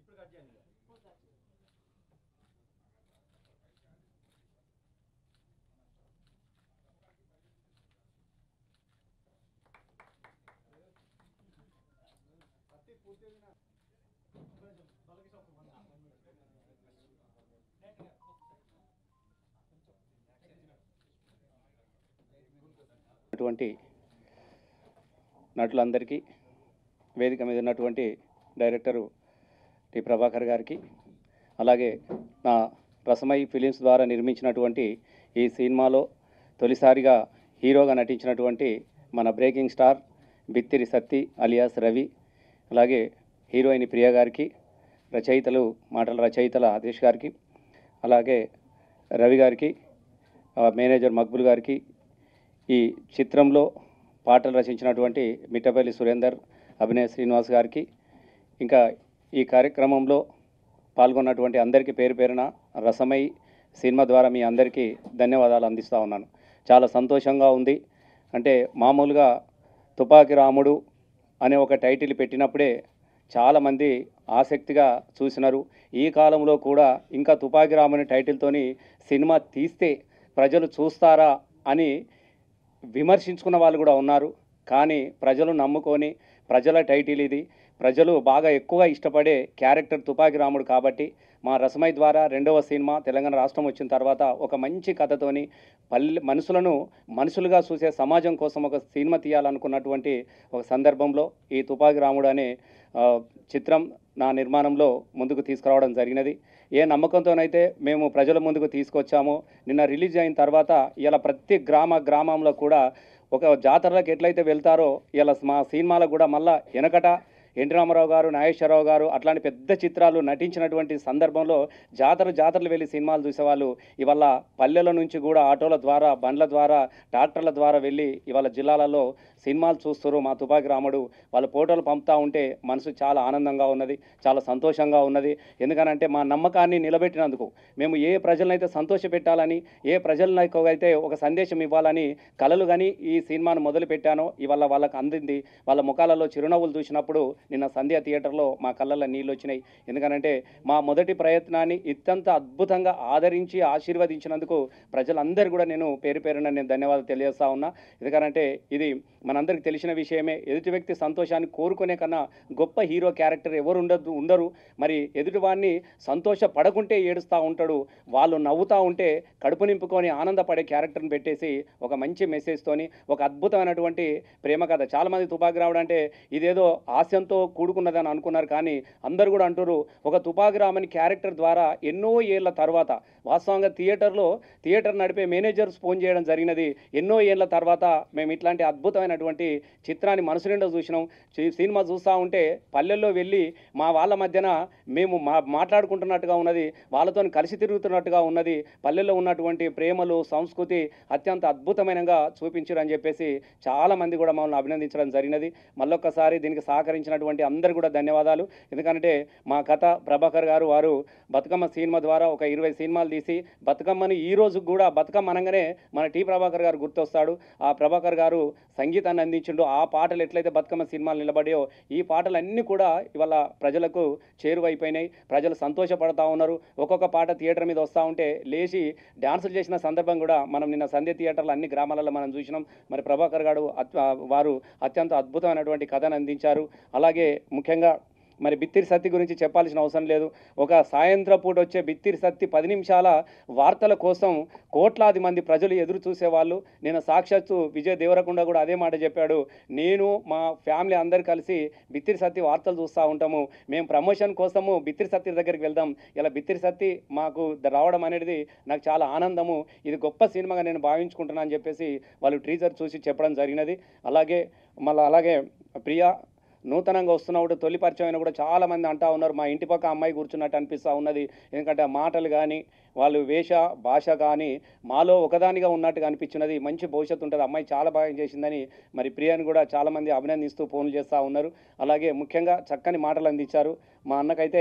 అటువంటి నటులందరికీ వేదిక మీద ఉన్నటువంటి డైరెక్టరు టి ప్రభాకర్ గారికి అలాగే నా రసమై ఫిలిమ్స్ ద్వారా నిర్మించినటువంటి ఈ సినిమాలో తొలిసారిగా హీరోగా నటించినటువంటి మన breaking star Bithiri Sathi alias Ravi అలాగే హీరోయిన్ ప్రియ గారికి రచయితలు మాటల రచయితల ఆదేశ్ గారికి అలాగే రవి గారికి ఆ, మేనేజర్ మక్బుల్ గారికి ఈ చిత్రంలో పాటలు రచించినటువంటి మిట్టపల్లి సురేందర్ అభినయ్ శ్రీనివాస్ గారికి ఇంకా ఈ కార్యక్రమంలో పాల్గొన్నటువంటి అందరికీ పేరు పేరున రసమై సినిమా ద్వారా మీ అందరికీ ధన్యవాదాలు అందిస్తూ ఉన్నాను చాలా సంతోషంగా ఉంది అంటే మామూలుగా తుపాకి రాముడు అనే ఒక టైటిల్ పెట్టినప్పుడే చాలామంది ఆసక్తిగా చూసినారు ఈ కాలంలో కూడా ఇంకా తుపాకి రాముని టైటిల్తోని సినిమా తీస్తే ప్రజలు చూస్తారా అని విమర్శించుకున్న వాళ్ళు కూడా ఉన్నారు కానీ ప్రజలు నమ్ముకొని ప్రజల టైటిల్ ఇది ప్రజలు బాగా ఎక్కువగా ఇష్టపడే క్యారెక్టర్ తుపాకి రాముడు కాబట్టి మా రసమై ద్వారా రెండవ సినిమా తెలంగాణ రాష్ట్రం వచ్చిన తర్వాత ఒక మంచి కథతోని పల్లె మనుషులను మనుషులుగా చూసే సమాజం కోసం ఒక సినిమా తీయాలనుకున్నటువంటి ఒక సందర్భంలో ఈ తుపాకి రాముడు అనే ఆ, చిత్రం నా నిర్మాణంలో ముందుకు తీసుకురావడం జరిగినది ఏ నమ్మకంతోనైతే మేము ప్రజల ముందుకు తీసుకొచ్చామో నిన్న రిలీజ్ అయిన తర్వాత ఇలా ప్రతి గ్రామ గ్రామంలో కూడా ఒక జాతరలకు ఎట్లయితే వెళ్తారో ఇలా మా సినిమాలకు కూడా మళ్ళా వెనకట ఎన్టీ రామారావు గారు నాగేశ్వరరావు గారు అట్లాంటి పెద్ద చిత్రాలు నటించినటువంటి సందర్భంలో జాతర జాతరలు వెళ్ళి సినిమాలు చూసేవాళ్ళు ఇవాళ పల్లెల నుంచి కూడా ఆటోల ద్వారా బండ్ల ద్వారా ట్రాక్టర్ల ద్వారా వెళ్ళి ఇవాళ జిల్లాలలో సినిమాలు చూస్తారు మా తుపాకి రాముడు వాళ్ళ ఫోటోలు పంపుతూ ఉంటే మనసు చాలా ఆనందంగా ఉన్నది చాలా సంతోషంగా ఉన్నది ఎందుకనంటే మా నమ్మకాన్ని నిలబెట్టినందుకు మేము ఏ ప్రజలనైతే సంతోష పెట్టాలని ఏ ప్రజలకు అయితే ఒక సందేశం ఇవ్వాలని కలలు కానీ ఈ సినిమాను మొదలు పెట్టానో ఇవాళ వాళ్ళకి అందింది వాళ్ళ ముఖాలలో చిరునవ్వులు చూసినప్పుడు నిన్న సంధ్య థియేటర్లో మా కళ్ళల్లో నీళ్ళు వచ్చినాయి ఎందుకనంటే మా మొదటి ప్రయత్నాన్ని ఇత్తంత అద్భుతంగా ఆదరించి ఆశీర్వదించినందుకు ప్రజలందరూ కూడా నేను పేరు పేరున నేను ధన్యవాదాలు తెలియజేస్తా ఉన్నా ఎందుకనంటే ఇది మనందరికీ తెలిసిన విషయమే ఎదుటి వ్యక్తి సంతోషాన్ని కోరుకునే కన్నా గొప్ప హీరో క్యారెక్టర్ ఎవరు ఉండదు ఉండరు మరి ఎదుటివాడిని సంతోషపడకుంటే ఏడుస్తూ ఉంటాడు వాళ్ళు నవ్వుతూ ఉంటే కడుపు నింపుకొని ఆనందపడే క్యారెక్టర్ని పెట్టేసి ఒక మంచి మెసేజ్తోని ఒక అద్భుతమైనటువంటి ప్రేమ కథ చాలామంది తుపాకి రావడం అంటే ఇదేదో హాస్యంతో కూడుకున్నదని అనుకున్నారు కానీ అందరు కూడా అంటారు ఒక తుపాకి రామని క్యారెక్టర్ ద్వారా ఎన్నో ఏళ్ల తర్వాత వాస్తవంగా థియేటర్లో థియేటర్ నడిపే మేనేజర్స్ ఫోన్ చేయడం జరిగినది ఎన్నో ఏళ్ల తర్వాత మేము ఇట్లాంటి అద్భుతమైనటువంటి చిత్రాన్ని మనసు నిండా చూసినాం చి- సినిమా చూస్తూ ఉంటే పల్లెల్లో వెళ్ళి మా వాళ్ళ మధ్యన మేము మా మాట్లాడుకుంటున్నట్టుగా ఉన్నది వాళ్ళతో కలిసి తిరుగుతున్నట్టుగా ఉన్నది పల్లెల్లో ఉన్నటువంటి ప్రేమలు సంస్కృతి అత్యంత అద్భుతమైనగా చూపించారు అని చెప్పేసి చాలా మంది కూడా మమ్మల్ని అభినందించడం జరిగినది మళ్ళొక్కసారి దీనికి సహకరించినటువంటి అందరు కూడా ధన్యవాదాలు ఎందుకంటే మా కథ ప్రభాకర్ గారు వారు బతుకమ్మ సినిమా ద్వారా ఒక ఇరవై సినిమాలు తీసి బతుకమ్మని ఈ రోజు కూడా బతుకమ్మ అనగానే మన టి ప్రభాకర్ గారు గుర్తొస్తాడు ఆ ప్రభాకర్ గారు సంగీతాన్ని అందించిండు ఆ పాటలు ఎట్లయితే బతుకమ్మ సినిమాలు నిలబడాయో ఈ పాటలన్నీ కూడా ఇవాళ ప్రజలకు చేరువైపోయినాయి ప్రజలు సంతోషపడతా ఉన్నారు ఒక్కొక్క పాట థియేటర్ మీద వస్తూ ఉంటే లేచి డాన్సులు చేసిన సందర్భం కూడా మనం నిన్న సంధ్య థియేటర్లో అన్ని గ్రామాలలో మనం చూసినాం మరి ప్రభాకర్ గారు అత్- వారు అత్యంత అద్భుతమైనటువంటి కథను అందించారు అలాగే ముఖ్యంగా మరి బిత్తిరి సత్తి గురించి చెప్పాల్సిన అవసరం లేదు ఒక సాయంత్రం పూట వచ్చే బిత్తిరి సత్తి పది నిమిషాల వార్తల కోసం కోట్లాది మంది ప్రజలు ఎదురు చూసేవాళ్ళు నేను సాక్షాత్తు విజయ్ దేవరకొండ కూడా అదే మాట చెప్పాడు నేను మా ఫ్యామిలీ అందరు కలిసి బిత్తిరి సత్తి వార్తలు చూస్తూ ఉంటాము మేము ప్రమోషన్ కోసము బిత్తిరి సత్తి దగ్గరికి వెళ్దాం ఇలా బిత్తిరి సత్తి మాకు ద- రావడం అనేది నాకు చాలా ఆనందము ఇది గొప్ప సినిమాగా నేను భావించుకుంటున్నాను అని చెప్పేసి వాళ్ళు ట్రీజర్ చూసి చెప్పడం జరిగినది అలాగే మళ్ళీ అలాగే ప్రియా నూతనంగా వస్తున్నప్పుడు తొలి పరిచయం అయినా కూడా చాలా మంది అంటా ఉన్నారు మా ఇంటి పక్క అమ్మాయి కూర్చున్నట్టు అనిపిస్తూ ఉన్నది ఎందుకంటే ఆ మాటలు కానీ వాళ్ళు వేష భాష కానీ మాలో ఒకదానిగా ఉన్నట్టుగా అనిపించినది మంచి భవిష్యత్తు ఉంటుంది అమ్మాయి చాలా బాగా చేసిందని మరి ప్రియాని కూడా చాలామంది అభినందిస్తూ ఫోన్లు చేస్తూ ఉన్నారు అలాగే ముఖ్యంగా చక్కని మాటలు అందించారు మా అన్నకైతే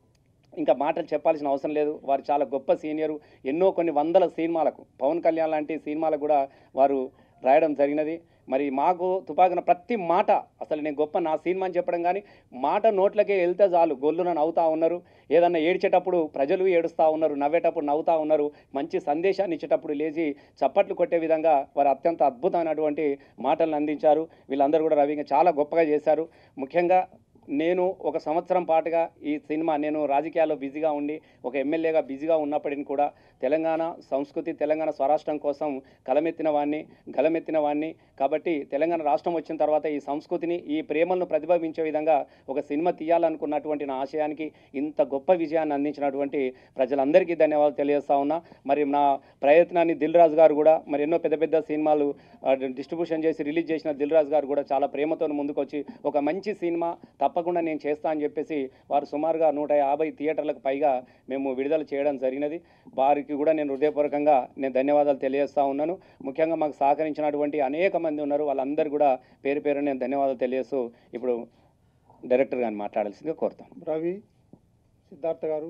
ఇంకా మాటలు చెప్పాల్సిన అవసరం లేదు వారు చాలా గొప్ప సీనియరు ఎన్నో కొన్ని వందల సినిమాలకు పవన్ కళ్యాణ్ లాంటి సినిమాలకు కూడా వారు రాయడం జరిగినది మరి మాకు తుపాకిన ప్రతి మాట అసలు నేను గొప్ప నా సినిమా అని చెప్పడం కానీ మాట నోట్లకే వెళ్తే చాలు గొల్లున నవ్వుతా ఉన్నారు ఏదన్నా ఏడ్చేటప్పుడు ప్రజలు ఏడుస్తూ ఉన్నారు నవ్వేటప్పుడు నవ్వుతా ఉన్నారు మంచి సందేశాన్ని ఇచ్చేటప్పుడు లేచి చప్పట్లు కొట్టే విధంగా వారు అత్యంత అద్భుతమైనటువంటి మాటలను అందించారు వీళ్ళందరూ కూడా రవిగా చాలా గొప్పగా చేశారు ముఖ్యంగా నేను ఒక సంవత్సరం పాటుగా ఈ సినిమా నేను రాజకీయాల్లో బిజీగా ఉండి ఒక ఎమ్మెల్యేగా బిజీగా ఉన్నప్పటికీ కూడా తెలంగాణ సంస్కృతి తెలంగాణ స్వరాష్ట్రం కోసం కలమెత్తిన వాడిని గలమెత్తిన వాడిని కాబట్టి తెలంగాణ రాష్ట్రం వచ్చిన తర్వాత ఈ సంస్కృతిని ఈ ప్రేమలను ప్రతిబింబించే విధంగా ఒక సినిమా తీయాలనుకున్నటువంటి నా ఆశయానికి ఇంత గొప్ప విజయాన్ని అందించినటువంటి ప్రజలందరికీ ధన్యవాదాలు తెలియజేస్తా ఉన్నా మరి నా ప్రయత్నాన్ని దిల్ రాజు గారు కూడా మరి ఎన్నో పెద్ద పెద్ద సినిమాలు డిస్ట్రిబ్యూషన్ చేసి రిలీజ్ చేసిన దిల్ రాజు గారు కూడా చాలా ప్రేమతో ముందుకొచ్చి ఒక మంచి సినిమా తప్పకుండా నేను చేస్తా అని చెప్పేసి వారు సుమారుగా నూట యాభై థియేటర్లకు పైగా మేము విడుదల చేయడం జరిగినది వారికి కూడా నేను హృదయపూర్వకంగా నేను ధన్యవాదాలు తెలియజేస్తా ఉన్నాను ముఖ్యంగా మాకు సహకరించినటువంటి అనేక మంది ఉన్నారు వాళ్ళందరూ కూడా పేరు పేరు నేను ధన్యవాదాలు తెలియజేస్తూ ఇప్పుడు డైరెక్టర్ గారిని మాట్లాడాల్సిందిగా కోరుతాను రవి సిద్ధార్థ గారు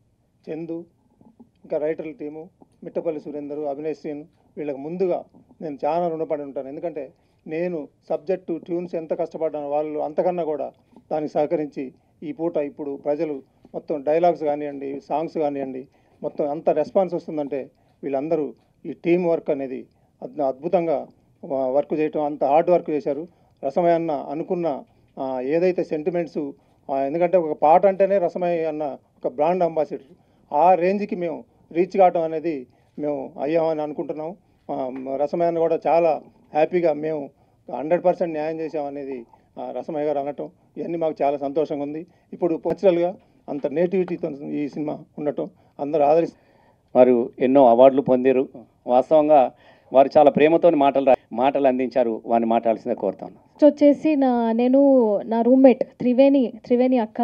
చందు ఇంకా రైటర్ల టీము మిట్టపల్లి సురేందర్ అభినయ్ శ్రీన్ వీళ్ళకి ముందుగా నేను చాలా రుణపడి ఉంటాను ఎందుకంటే నేను సబ్జెక్టు ట్యూన్స్ ఎంత కష్టపడ్డాను వాళ్ళు అంతకన్నా కూడా దానికి సహకరించి ఈ పూట ఇప్పుడు ప్రజలు మొత్తం డైలాగ్స్ కానివ్వండి సాంగ్స్ కానివ్వండి మొత్తం అంత రెస్పాన్స్ వస్తుందంటే వీళ్ళందరూ ఈ టీం వర్క్ అనేది అద్భు- అద్భుతంగా వ- వర్క్ చేయటం అంత హార్డ్ వర్క్ చేశారు రసమయ్య అన్న అనుకున్న ఆ, ఏదైతే సెంటిమెంట్స్ ఎందుకంటే ఒక పాట అంటేనే రసమయ్య అన్న ఒక బ్రాండ్ అంబాసిడర్ ఆ రేంజ్కి మేము రీచ్ కావడం అనేది మేము అయ్యామని అనుకుంటున్నాం ఆ, రసమయ్య అన్న కూడా చాలా హ్యాపీగా మేము హండ్రెడ్ పర్సెంట్ న్యాయం చేసామనేది ఆ, రసమయ్య గారు అనటం ఇవన్నీ మాకు చాలా సంతోషంగా ఉంది ఇప్పుడు న్యాచురల్గా అంత నేటివిటీతో ఈ సినిమా ఉండటం అందరూ ఆదరిస్తారు వారు ఎన్నో అవార్డులు పొందారు వాస్తవంగా వారు చాలా ప్రేమతో మాటలు రా- మాటలు అందించారు వారిని మాట్లాడాల్సిందే కోరుతాను నెక్స్ట్ వచ్చేసి నా నేను నా రూమ్మేట్ త్రివేణి త్రివేణి అక్క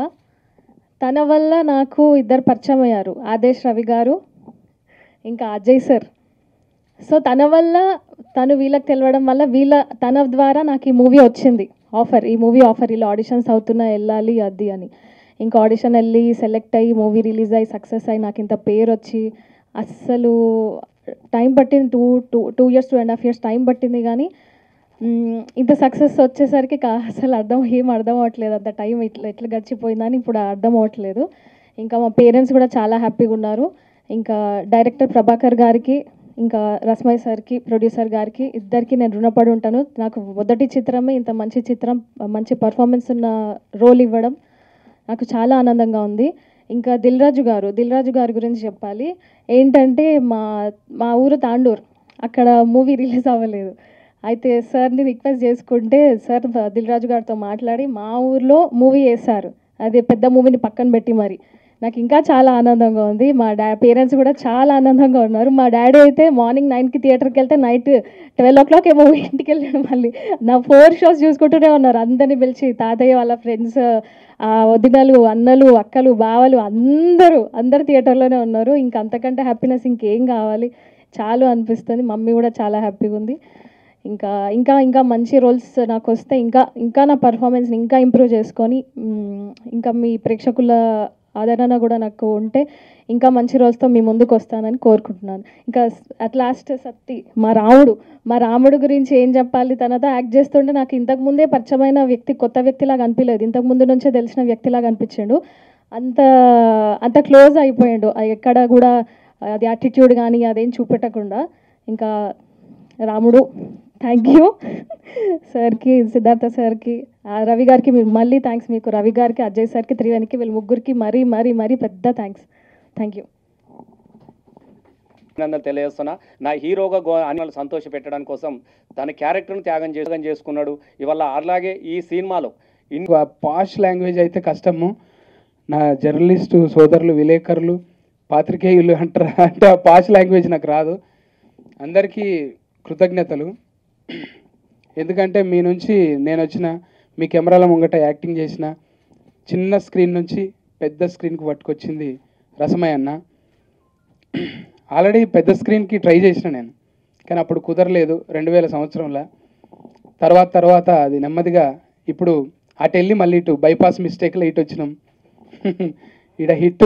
తన వల్ల నాకు ఇద్దరు పరిచయం అయ్యారు ఆదేశ్ రవి గారు ఇంకా అజయ్ సార్ సో తన వల్ల తను వీళ్ళకి తెలవడం వల్ల వీళ్ళ తన ద్వారా నాకు ఈ మూవీ వచ్చింది ఆఫర్ ఈ మూవీ ఆఫర్ ఇలా ఆడిషన్స్ అవుతున్నా వెళ్ళాలి అది అని ఇంకా ఆడిషన్ వెళ్ళి సెలెక్ట్ అయ్యి మూవీ రిలీజ్ అయ్యి సక్సెస్ అయ్యి నాకు ఇంత పేరు వచ్చి అస్సలు టైం పట్టింది two two two years two and half years time పట్టింది కానీ మ్మ్, ఇంత సక్సెస్ వచ్చేసరికి కా- అసలు అర్థం ఏం అర్థం అవ్వట్లేదు అంత టైం ఇట్లా ఎట్లా గడిచిపోయిందని ఇప్పుడు అర్థం అవ్వట్లేదు ఇంకా మా పేరెంట్స్ కూడా చాలా హ్యాపీగా ఉన్నారు ఇంకా డైరెక్టర్ ప్రభాకర్ గారికి ఇంకా రస్మయ్ సార్కి ప్రొడ్యూసర్ గారికి ఇద్దరికి నేను రుణపడి ఉంటాను నాకు మొదటి చిత్రమే ఇంత మంచి చిత్రం మంచి పర్ఫార్మెన్స్ ఉన్న రోల్ ఇవ్వడం నాకు చాలా ఆనందంగా ఉంది ఇంకా దిల్ రాజు గారు దిల్ రాజు గారి గురించి చెప్పాలి ఏంటంటే మా మా ఊరు తాండూర్ అక్కడ మూవీ రిలీజ్ అవ్వలేదు అయితే సార్ని రిక్వెస్ట్ చేసుకుంటే సార్ దిల్ రాజు గారితో మాట్లాడి మా ఊర్లో మూవీ వేశారు అదే పెద్ద మూవీని పక్కన పెట్టి మరి నాకు ఇంకా చాలా ఆనందంగా ఉంది మా డా పేరెంట్స్ కూడా చాలా ఆనందంగా ఉన్నారు మా డాడీ అయితే మార్నింగ్ నైన్కి థియేటర్కి వెళ్తే నైట్ ట్వెల్వ్ ఓ క్లాక్ ఏమో ఇంటికి వెళ్ళాడు మళ్ళీ నా ఫోర్ షోస్ చూసుకుంటూనే ఉన్నారు అందరిని పిలిచి తాతయ్య వాళ్ళ ఫ్రెండ్స్ ఆ వదినలు అన్నలు అక్కలు బావలు అందరూ అందరు థియేటర్లోనే ఉన్నారు ఇంకా అంతకంటే హ్యాపీనెస్ ఇంకేం కావాలి చాలు అనిపిస్తుంది మమ్మీ కూడా చాలా హ్యాపీగా ఉంది ఇంకా ఇంకా ఇంకా మంచి రోల్స్ నాకు వస్తే ఇంకా ఇంకా నా పర్ఫార్మెన్స్ని ఇంకా ఇంప్రూవ్ చేసుకొని మ్, ఇంకా మీ ప్రేక్షకుల ఆదరణ కూడా నాకు ఉంటే ఇంకా మంచి రోజుతో మీ ముందుకు వస్తానని కోరుకుంటున్నాను ఇంకా అట్ లాస్ట్ సత్తి మా రాముడు మా రాముడు గురించి ఏం చెప్పాలి తనతో యాక్ట్ చేస్తుంటే నాకు ఇంతకు ముందే పరిచయమైన వ్యక్తి కొత్త వ్యక్తిలాగా అనిపించలేదు ఇంతకు ముందు నుంచే తెలిసిన వ్యక్తిలాగా అనిపించిండు అంత అంత క్లోజ్ అయిపోయాడు ఎక్కడ కూడా అది యాటిట్యూడ్ కానీ అదేం చూపెట్టకుండా ఇంకా రాముడు థ్యాంక్ యూ సార్కి సిద్ధార్థ సార్కి ఆ రవి గారికి మీరు మళ్ళీ థ్యాంక్స్ మీకు రవి గారికి అజయ్ సార్కి త్రివేణికి వీళ్ళ ముగ్గురికి మరీ మరీ మరీ పెద్ద థ్యాంక్స్ థ్యాంక్ యూ అభినందనలు తెలియజేస్తున్నా నా హీరోగా గో అని వాళ్ళు సంతోష పెట్టడం కోసం తన క్యారెక్టర్ను త్యాగం చేసి త్యాగం చేసుకున్నాడు ఇవాళ అలాగే ఈ సినిమాలో ఇన్ పాష్ లాంగ్వేజ్ అయితే కష్టము నా జర్నలిస్టు సోదరులు విలేకరులు పాత్రికేయులు అంటారు అంటే ఆ పాష్ లాంగ్వేజ్ నాకు రాదు అందరికీ కృతజ్ఞతలు ఎందుకంటే మీ నుంచి నేను వచ్చిన మీ కెమెరాల ముంగట యాక్టింగ్ చేసిన చిన్న స్క్రీన్ నుంచి పెద్ద స్క్రీన్కి పట్టుకొచ్చింది రసమయ్య అన్న ఆల్రెడీ పెద్ద స్క్రీన్కి ట్రై చేసిన నేను కానీ అప్పుడు కుదరలేదు రెండు వేల సంవత్సరంలో తర్వాత తర్వాత అది నెమ్మదిగా ఇప్పుడు అటు వెళ్ళి మళ్ళీ ఇటు బైపాస్ మిస్టేక్లో ఇటు వచ్చినాం ఈడ హిట్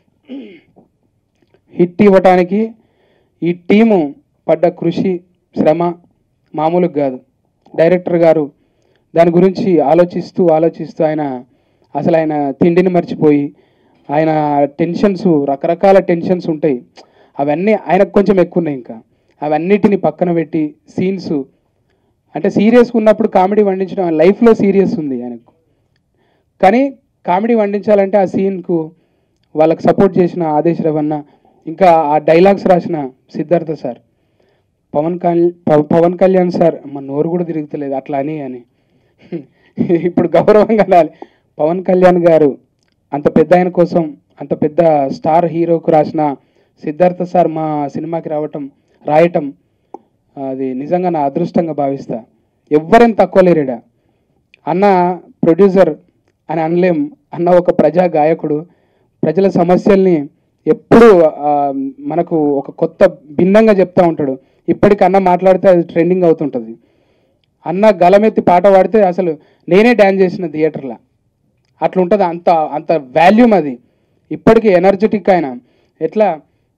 హిట్ ఇవ్వటానికి ఈ టీము పడ్డ కృషి శ్రమ మామూలుగా కాదు డైరెక్టర్ గారు దాని గురించి ఆలోచిస్తూ ఆలోచిస్తూ ఆయన అసలు ఆయన తిండిని మర్చిపోయి ఆయన టెన్షన్స్ రకరకాల టెన్షన్స్ ఉంటాయి అవన్నీ ఆయనకు కొంచెం ఎక్కువ ఉన్నాయి ఇంకా అవన్నిటిని పక్కన పెట్టి సీన్స్ అంటే సీరియస్గా ఉన్నప్పుడు కామెడీ వండించడం లైఫ్లో సీరియస్ ఉంది ఆయనకు కానీ కామెడీ వండించాలంటే ఆ సీన్కు వాళ్ళకి సపోర్ట్ చేసిన ఆదేశ్ రవన్న ఇంకా ఆ డైలాగ్స్ రాసిన సిద్ధార్థ సార్ పవన్ కళ్యాణ్ పవ- పవన్ కళ్యాణ్ సార్ మా నోరు కూడా తిరుగుతలేదు అట్లా అని అని ఇప్పుడు గౌరవంగా అనాలి పవన్ కళ్యాణ్ గారు అంత పెద్ద ఆయన కోసం అంత పెద్ద స్టార్ హీరోకు రాసిన సిద్ధార్థ సార్ మా సినిమాకి రావటం రాయటం అది నిజంగా నా అదృష్టంగా భావిస్తా ఎవ్వరేం తక్కువ లేరేడా అన్న ప్రొడ్యూసర్ అని అనలేం అన్న ఒక ప్రజా గాయకుడు ప్రజల సమస్యల్ని ఎప్పుడు ఆ, మనకు ఒక కొత్త భిన్నంగా చెప్తా ఉంటాడు ఇప్పటికి అన్న మాట్లాడితే అది ట్రెండింగ్ అవుతుంటుంది అన్న గలమెత్తి పాట పాడితే అసలు నేనే డ్యాన్స్ చేసిన థియేటర్లో అట్లా ఉంటుంది అంత అంత వాల్యూమ్ అది ఇప్పటికీ ఎనర్జెటిక్ ఆయన ఎట్లా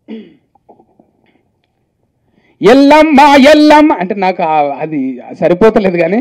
ఎల్లమ్మ ఎల్లమ్మ అంటే నాకు ఆ- అది సరిపోతలేదు కానీ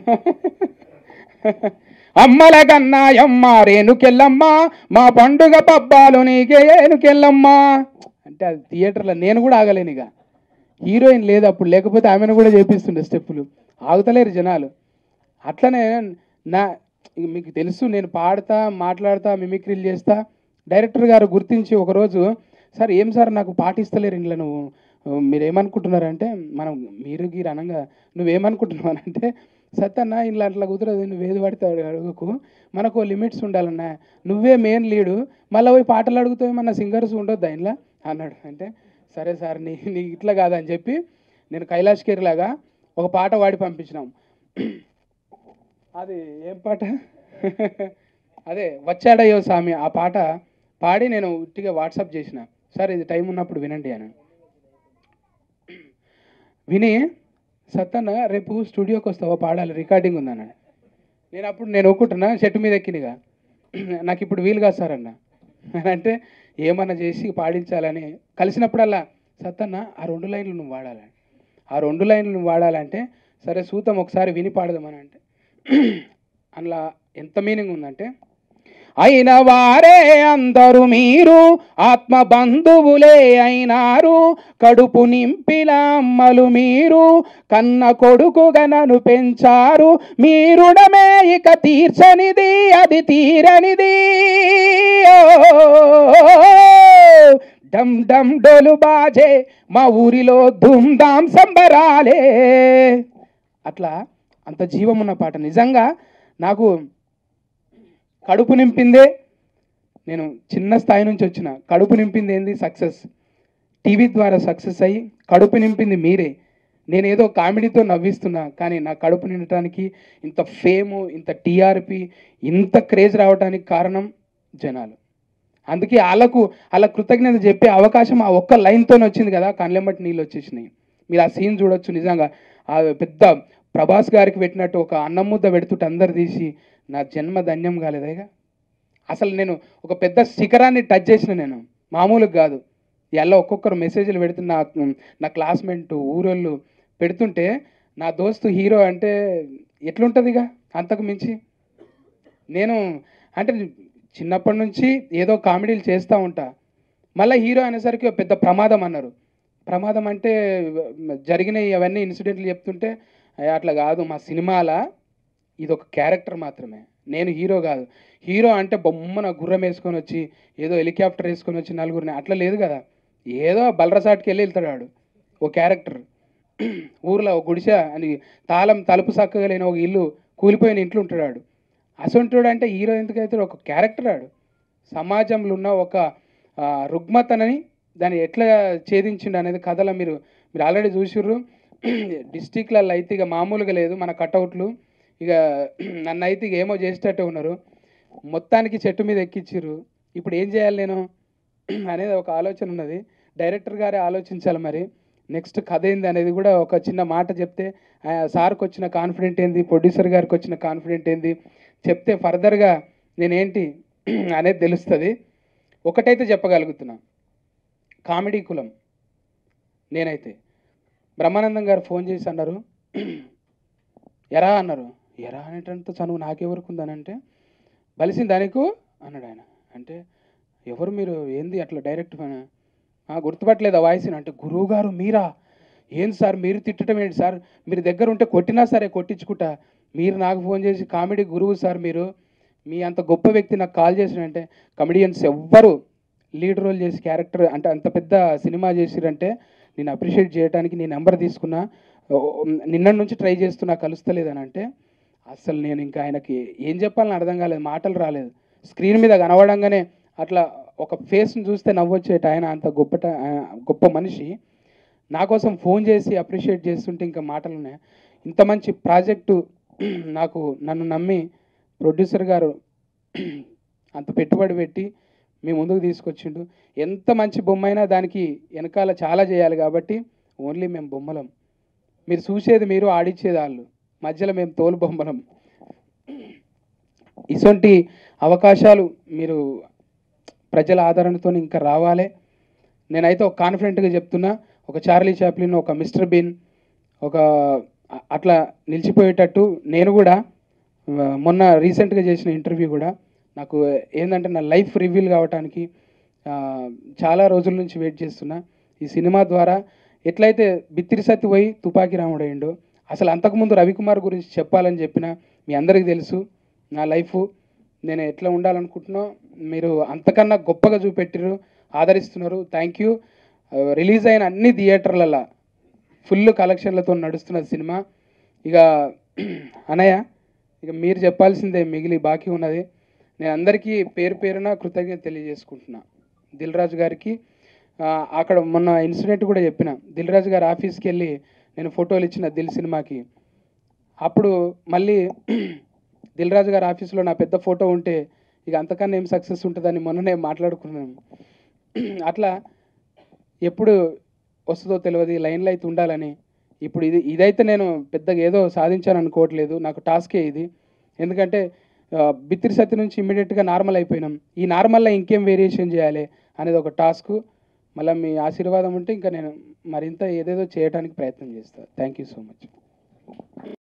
అమ్మల కన్నా అమ్మ రేణుకెళ్ళమ్మ మా పండుగ పబ్బాలు నీకే ఏనుకెళ్ళమ్మ అంటే అది థియేటర్లో నేను కూడా ఆగలేను ఇక హీరోయిన్ లేదు అప్పుడు లేకపోతే ఆమెను కూడా చేపిస్తుండే స్టెప్పులు ఆగుతలేరు జనాలు అట్లనే నా ఇక మీకు తెలుసు నేను పాడతా మాట్లాడతా మిమిక్రీలు చేస్తా డైరెక్టర్ గారు గుర్తించి ఒకరోజు సార్ ఏం సార్ నాకు పాటిస్తలేరు ఇంట్లో నువ్వు మీరు ఏమనుకుంటున్నారంటే మనం మీరు గీరు అనగా నువ్వేమనుకుంటున్నావు అని అంటే సత్తన్న ఇంట్లో అట్లా కుదరదు నువ్వు ఏది పడితే అది అడుగుకు మనకు లిమిట్స్ ఉండాలన్నా నువ్వే మెయిన్ లీడు మళ్ళీ పోయి పాటలు అడుగుతావు మన సింగర్స్ ఉండొద్దా ఇంట్లో అన్నాడు అంటే సరే సార్ నీ నీ ఇట్లా కాదని చెప్పి నేను కైలాష్ కేర్ లాగా ఒక పాట పాడి పంపించినాం అది ఏం పాట అదే వచ్చాడయ్యో స్వామి ఆ పాట పాడి నేను ఉట్టిగా వాట్సాప్ చేసిన సార్ ఇది టైం ఉన్నప్పుడు వినండి అని విని సత్తన్న రేపు స్టూడియోకి వస్తావా పాడాలి రికార్డింగ్ ఉందన్నాడు నేను అప్పుడు నేను ఒక్కుంటున్నా చెట్టు మీద ఎక్కినగా నాకు ఇప్పుడు వీలు కాదు సార్ అన్న అంటే ఏమన్నా చేసి పాడించాలని కలిసినప్పుడల్లా సత్తన్న ఆ రెండు లైన్లు నువ్వు వాడాలి ఆ రెండు లైన్లు నువ్వు వాడాలంటే సరే సూతం ఒకసారి విని పాడదామని అంటే అందులో ఎంత మీనింగ్ ఉందంటే అయిన వారే అందరూ మీరు ఆత్మ బంధువులే అయినారు కడుపు నింపిన అమ్మలు మీరు కన్న కొడుకుగా నన్ను పెంచారు మీ రుణమే ఇక తీర్చనిది అది తీరనిది ఓ! డమ్ డమ్ డోలు బాజే మా ఊరిలో ధూమ్ధాం సంబరాలే అట్లా అంత జీవం ఉన్న పాట నిజంగా నాకు కడుపు నింపిందే నేను చిన్న స్థాయి నుంచి వచ్చిన కడుపు నింపింది ఏంది సక్సెస్ టీవీ ద్వారా సక్సెస్ అయ్యి కడుపు నింపింది మీరే నేను ఏదో కామెడీతో నవ్విస్తున్నా కానీ నా కడుపు నిండటానికి ఇంత ఫేము ఇంత టీఆర్పి ఇంత క్రేజ్ రావడానికి కారణం జనాలు అందుకే వాళ్ళకు వాళ్ళ కృతజ్ఞత చెప్పే అవకాశం ఆ ఒక్క లైన్తోనే వచ్చింది కదా కళ్ళెమ్మటి నీళ్ళు వచ్చేసినాయి మీరు ఆ సీన్ చూడొచ్చు నిజంగా ఆ పెద్ద ప్రభాస్ గారికి పెట్టినట్టు ఒక అన్నం ముద్ద పెడుతుంటే అందరు తీసి నా జన్మ ధన్యం కాలేదేగా అసలు నేను ఒక పెద్ద శిఖరాన్ని టచ్ చేసిన నేను మామూలుగా కాదు ఎలా ఒక్కొక్కరు మెసేజ్లు పెడుతున్న నా నా క్లాస్మేట్ ఊరోళ్ళు పెడుతుంటే నా దోస్తు హీరో అంటే ఎట్లుంటుంది ఇక అంతకు మించి నేను అంటే చిన్నప్పటి నుంచి ఏదో కామెడీలు చేస్తూ ఉంటా మళ్ళీ హీరో అనేసరికి ఒక పెద్ద ప్రమాదం అన్నారు ప్రమాదం అంటే జరిగిన అవన్నీ ఇన్సిడెంట్లు చెప్తుంటే "అయ్య, అట్లా కాదు మా సినిమాల ఇది ఒక క్యారెక్టర్ మాత్రమే నేను హీరో కాదు హీరో అంటే బొమ్మన గుర్రం వేసుకొని వచ్చి ఏదో హెలికాప్టర్ వేసుకొని వచ్చి నలుగురిని అట్లా లేదు కదా ఏదో బలరసాటికి వెళ్ళి వెళ్తాడు వాడు ఓ క్యారెక్టర్ ఊర్లో ఒక గుడిసె అని తాళం తలుపు చక్కగా లేని ఒక ఇల్లు కూలిపోయిన ఇంట్లో ఉంటాడు వాడు అసొంటుడు అంటే హీరో ఎందుకైతే ఒక క్యారెక్టర్ ఆడు సమాజంలో ఉన్న ఒక ఆ, రుగ్మతనని దాన్ని ఎట్లా ఛేదించిండు అనేది కథలో మీరు మీరు ఆల్రెడీ చూసిర్రు డిస్టిక్లలో అయితే ఇక మామూలుగా లేదు మన కటౌట్లు ఇక నన్ను అయితే ఇక ఏమో చేసేటట్టే ఉన్నారు మొత్తానికి చెట్టు మీద ఎక్కిచ్చిర్రు ఇప్పుడు ఏం చేయాలి నేను అనేది ఒక ఆలోచన ఉన్నది డైరెక్టర్ గారే ఆలోచించాలి మరి నెక్స్ట్ కథ ఏంది అనేది కూడా ఒక చిన్న మాట చెప్తే ఆ సార్కి వచ్చిన కాన్ఫిడెంట్ ఏంది ప్రొడ్యూసర్ గారికి వచ్చిన కాన్ఫిడెంట్ ఏంది చెప్తే ఫర్దర్గా నేనేంటి అనేది తెలుస్తుంది ఒకటైతే చెప్పగలుగుతున్నా కామెడీ కులం నేనైతే బ్రహ్మానందం గారు ఫోన్ చేసి అన్నారు ఎరా అన్నారు ఎరా అనేటంత చనువు నాకెవరికి ఉందని అంటే బలిసింది దానికు అన్నాడు ఆయన అంటే ఎవరు మీరు ఏంది అట్లా డైరెక్ట్ ఆ, గుర్తుపట్టలేదు ఆ వాయిస్ని అంటే గురువు గారు మీరా ఏంది సార్ మీరు తిట్టడం ఏంటి సార్ మీరు దగ్గర ఉంటే కొట్టినా సరే కొట్టించుకుంటా మీరు నాకు ఫోన్ చేసి కామెడీ గురువు సార్ మీరు మీ అంత గొప్ప వ్యక్తి నాకు కాల్ చేసినంటే కమెడియన్స్ ఎవ్వరు లీడ్ రోల్ చేసి క్యారెక్టర్ అంటే అంత పెద్ద సినిమా చేసిరంటే నేను అప్రిషియేట్ చేయడానికి నీ నెంబర్ తీసుకున్నా ఓ, నిన్న నుంచి ట్రై చేస్తున్నా కలుస్తలేదని అంటే అసలు నేను ఇంకా ఆయనకి ఏం చెప్పాలని అర్థం కాలేదు మాటలు రాలేదు స్క్రీన్ మీద కనబడంగానే అట్లా ఒక ఫేస్ని చూస్తే నవ్వొచ్చేట ఆయన అంత గొప్ప గొప్ప మనిషి నా కోసం ఫోన్ చేసి అప్రిషియేట్ చేస్తుంటే ఇంకా మాటలు ఉన్నాయి ఇంత మంచి ప్రాజెక్టు నాకు నన్ను నమ్మి ప్రొడ్యూసర్ గారు అంత పెట్టుబడి పెట్టి మీ ముందుకు తీసుకొచ్చిండు ఎంత మంచి బొమ్మ అయినా దానికి వెనకాల చాలా చేయాలి కాబట్టి ఓన్లీ మేము బొమ్మలం మీరు చూసేది మీరు ఆడిచ్చేది వాళ్ళు మధ్యలో మేము తోలు బొమ్మలం ఇటువంటి అవకాశాలు మీరు ప్రజల ఆదరణతో ఇంకా రావాలి నేనైతే ఒక కాన్ఫిడెంట్గా చెప్తున్నా ఒక చార్లీ చాప్లిన్ ఒక మిస్టర్ బీన్ ఒక అ- అట్లా నిలిచిపోయేటట్టు నేను కూడా ఆ, మొన్న రీసెంట్గా చేసిన ఇంటర్వ్యూ కూడా నాకు ఏంటంటే నా లైఫ్ రివీల్ కావడానికి ఆ, చాలా రోజుల నుంచి వెయిట్ చేస్తున్నా ఈ సినిమా ద్వారా ఎట్లయితే బిత్తిరి సత్తి పోయి తుపాకీ రాముడు అయ్యిండో అసలు అంతకుముందు రవికుమార్ గురించి చెప్పాలని చెప్పిన మీ అందరికీ తెలుసు నా లైఫ్ నేను ఎట్లా ఉండాలనుకుంటున్నా మీరు అంతకన్నా గొప్పగా చూపెట్టిరు ఆదరిస్తున్నారు థ్యాంక్ యూ రిలీజ్ అయిన అన్ని థియేటర్లలో ఫుల్ కలెక్షన్లతో నడుస్తున్న సినిమా ఇక అనయ్య ఇక మీరు చెప్పాల్సిందే మిగిలి బాకీ ఉన్నది నేను అందరికీ పేరు పేరున కృతజ్ఞత తెలియజేసుకుంటున్నా దిల్ రాజు గారికి ఆ, అక్కడ మొన్న ఇన్సిడెంట్ కూడా చెప్పిన దిల్ రాజు గారి ఆఫీస్కి వెళ్ళి నేను ఫోటోలు ఇచ్చిన దిల్ సినిమాకి అప్పుడు మళ్ళీ దిల్ రాజు గారి ఆఫీస్లో నా పెద్ద ఫోటో ఉంటే ఇక అంతకన్నా ఏం సక్సెస్ ఉంటుందని మొన్ననే మాట్లాడుకున్నాను అట్లా ఎప్పుడు వస్తుందో తెలియదు ఈ లైన్లో అయితే ఉండాలని ఇప్పుడు ఇది ఇదైతే నేను పెద్దగా ఏదో సాధించాను అనుకోవట్లేదు నాకు టాస్కే ఇది ఎందుకంటే ఆ, బిత్తిరి సత్తి నుంచి ఇమ్మీడియట్గా నార్మల్ అయిపోయినాం ఈ నార్మల్లో ఇంకేం వేరియేషన్ చేయాలి అనేది ఒక టాస్క్ మళ్ళీ మీ ఆశీర్వాదం ఉంటే ఇంకా నేను మరింత ఏదేదో చేయడానికి ప్రయత్నం చేస్తాను థ్యాంక్ యూ సో మచ్